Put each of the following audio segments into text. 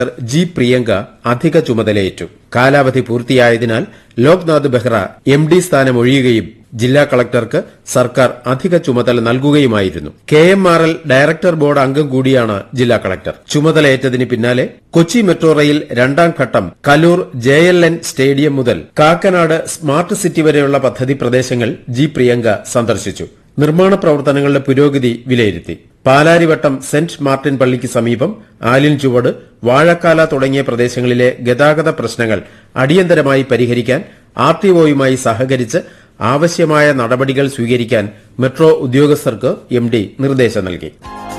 G Priyanka അധിക ചുമതലയേറ്റു കാലാവധി പൂർത്തിയായതിനാൽ ലോക്നാഥ് ബെഹ്റ എം ഡി സ്ഥാനം ഒഴിയുകയും ജില്ലാ കളക്ടർക്ക് സർക്കാർ അധിക ചുമതല നൽകുകയുമായിരുന്നു K M R L director board അംഗം കൂടിയാണ് ജില്ലാ കളക്ടർ ചുമതലയേറ്റതിന് പിന്നാലെ കൊച്ചി മെട്രോ റെയിൽ രണ്ടാം ഘട്ടം Kaloor J L N stadium മുതൽ കാക്കനാട് സ്മാർട്ട് സിറ്റി വരെയുള്ള പദ്ധതി പ്രദേശങ്ങൾ ജി പ്രിയങ്ക സന്ദർശിച്ചു നിർമ്മാണ പ്രവർത്തനങ്ങളുടെ പുരോഗതി വിലയിരുത്തി പാലാരിവട്ടം സെന്റ് മാർട്ടിൻ പള്ളിക്ക് സമീപം ആലിൻ ചുവട് വാഴക്കാല തുടങ്ങിയ പ്രദേശങ്ങളിലെ ഗതാഗത പ്രശ്നങ്ങൾ അടിയന്തരമായി പരിഹരിക്കാൻ ആർടിഒയുമായി സഹകരിച്ച് ആവശ്യമായ നടപടികൾ സ്വീകരിക്കാൻ മെട്രോ ഉദ്യോഗസ്ഥർക്ക് എം ഡി നിർദ്ദേശം നൽകി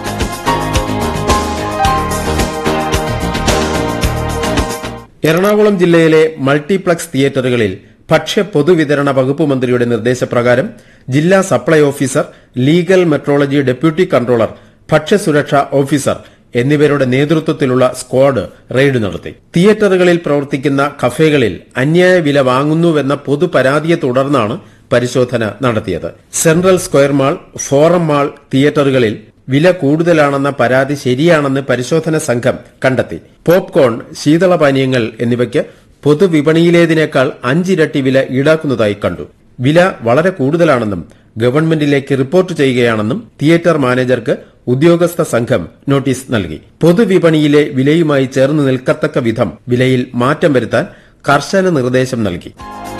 എറണാകുളം ജില്ലയിലെ മൾട്ടിപ്ലക്സ് തിയേറ്ററുകളിൽ ഭക്ഷ്യ പൊതുവിതരണ വകുപ്പ് മന്ത്രിയുടെ നിർദ്ദേശപ്രകാരം ജില്ലാ supply officer legal metrology deputy controller ഭക്ഷ്യസുരക്ഷാ ഓഫീസർ എന്നിവരുടെ നേതൃത്വത്തിലുള്ള സ്ക്വാഡ് റെയ്ഡ് നടത്തി തിയേറ്ററുകളിൽ പ്രവർത്തിക്കുന്ന കഫേകളിൽ അന്യായ വില വാങ്ങുന്നുവെന്ന പൊതു പരാതിയെ തുടർന്നാണ് പരിശോധന നടത്തിയത് central square mall forum mall തിയേറ്ററുകളിൽ വില കൂടുതലാണെന്ന പരാതി ശരിയാണെന്ന് പരിശോധന സംഘം കണ്ടെത്തി പോപ്കോൺ ശീതളപാനീയങ്ങൾ എന്നിവയ്ക്ക് പൊതുവിപണിയിലേതിനേക്കാൾ അഞ്ചിരട്ടി വില ഈടാക്കുന്നതായി കണ്ടു വില വളരെ കൂടുതലാണെന്നും ഗവൺമെന്റിലേക്ക് റിപ്പോർട്ട് ചെയ്യുകയാണെന്നും തിയേറ്റർ മാനേജർക്ക് ഉദ്യോഗസ്ഥ സംഘം നോട്ടീസ് നൽകി പൊതുവിപണിയിലെ വിലയുമായി ചേർന്ന് നിൽക്കത്തക്ക വിധം വിലയിൽ മാറ്റം വരുത്താൻ കർശന നിർദ്ദേശം നൽകി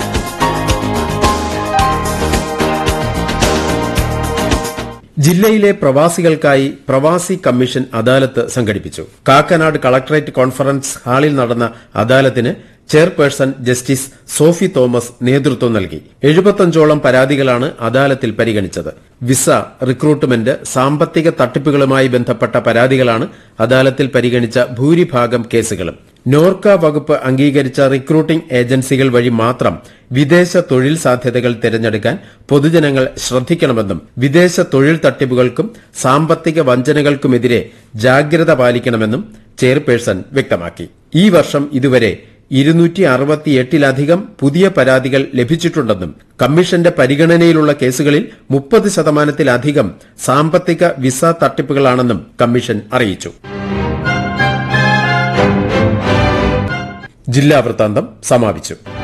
ജില്ലയിലെ പ്രവാസികൾക്കായി പ്രവാസി കമ്മീഷൻ അദാലത്ത് സംഘടിപ്പിച്ചു കാക്കനാട് കളക്ടറേറ്റ് കോൺഫറൻസ് ഹാളിൽ നടന്ന അദാലത്തിന് ചെയർപേഴ്സൺ ജസ്റ്റിസ് സോഫി തോമസ് നേതൃത്വം നൽകി എഴുപത്തഞ്ചോളം പരാതികളാണ് അദാലത്തിൽ പരിഗണിച്ചത് വിസ റിക്രൂട്ട്മെന്റ് സാമ്പത്തിക തട്ടിപ്പുകളുമായി ബന്ധപ്പെട്ട പരാതികളാണ് അദാലത്തിൽ പരിഗണിച്ച ഭൂരിഭാഗം കേസുകളും നോർക്ക വകുപ്പ് അംഗീകരിച്ച റിക്രൂട്ടിംഗ് ഏജൻസികൾ വഴി മാത്രം വിദേശ തൊഴിൽ സാധ്യതകൾ തിരഞ്ഞെടുക്കാൻ പൊതുജനങ്ങൾ ശ്രദ്ധിക്കണമെന്നും വിദേശ തൊഴിൽ തട്ടിപ്പുകൾക്കും സാമ്പത്തിക വഞ്ചനകൾക്കുമെതിരെ ജാഗ്രത പാലിക്കണമെന്നും ചെയർപേഴ്സൺ വ്യക്തമാക്കി ഈ വർഷം ഇതുവരെ ഇരുന്നൂറ്റി അറുപത്തിയെട്ടിലധികം പുതിയ പരാതികൾ ലഭിച്ചിട്ടുണ്ടെന്നും കമ്മീഷന്റെ പരിഗണനയിലുള്ള കേസുകളിൽ മുപ്പത് ശതമാനത്തിലധികം സാമ്പത്തിക വിസ തട്ടിപ്പുകളാണെന്നും കമ്മീഷൻ അറിയിച്ചു ജില്ലാ വൃത്താന്തം സമാപിച്ചു